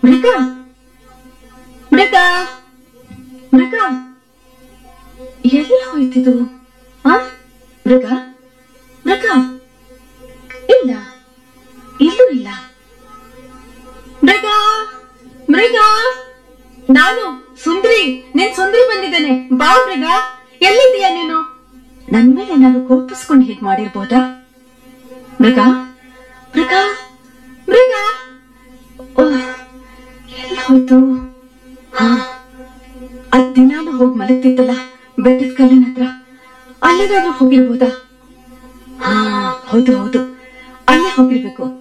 ಮೃಗ ಮೃಗ ಮೃಗ ಎಲ್ಲಿ ಹೋಯ್ತಿದು ಆ ಮೃಗ ಮೃಗ ಇಲ್ಲ ಇಲ್ಲೂ ಇಲ್ಲ ಮೃಗ ಮೃಗ ನಾನು ಸುಂದ್ರಿ ನಿನ್ ಸುಂದ್ರಿ ಬಂದಿದ್ದೇನೆ ಬಾ ಮೃಗ ಎಲ್ಲಿದ್ದೀಯ ನೀನು ನನ್ ಮೇಲೆ ನಾನು ಕೋಪಿಸ್ಕೊಂಡು ಹೀಗ್ ಮಾಡಿರ್ಬೋದಾ ಮೃಗ ಮೃಗ ಮೃಗ ಓಹ್ ಎಲ್ಲ ಹೋಯ್ತು ಹಾ ಅದ್ ದಿನಾನು ಹೋಗಿ ಮಲಗ್ತಿತ್ತಲ್ಲ ಬೆಟ್ಟದ ಕಲ್ಲಿನ ಹತ್ರ ಅಲ್ಲಿಗಾದ್ರೂ ಹೋಗಿರ್ಬೋದಾ ಹಾ ಹೌದು ಹೌದು ಅಲ್ಲೇ ಹೋಗಿರ್ಬೇಕು